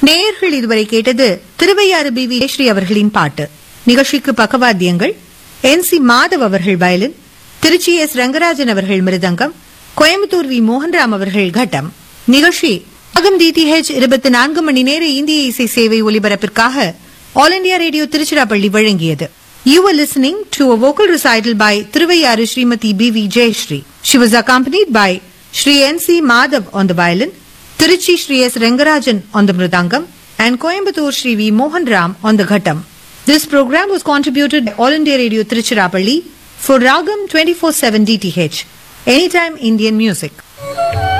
நேயர்கள் இதுவரை கேட்டது திருவையாறு பி வி ஜெயஸ்ரீ அவர்களின் பாட்டு நிகழ்ச்சிக்கு பக்கவாத்தியங்கள் என் சி மாதவ் அவர்கள் வயலின் திருச்சி எஸ் ரங்கராஜன் அவர்கள் மிருதங்கம் கோயம்புத்தூர் வி மோகன்ராம் அவர்கள் கட்டம் நிகழ்ச்சி அகம் டிடிஹெச் இருபத்தி நான்கு மணி நேர இந்திய இசை சேவை ஒலிபரப்பிற்காக ஆல் இண்டியா ரேடியோ திருச்சிராப்பள்ளி வழங்கியது You were listening to a vocal recital by Thiruvayaru Srimati B.V. Jayashree. She was accompanied by Sri N.C. Madhav on the violin, Tiruchi Sri S. Rangarajan on the mridangam, and Coimbatore Sri V. Mohan Ram on the ghattam. This program was contributed by All India Radio Tiruchirappalli for Ragam 24-7 DTH, Anytime Indian Music.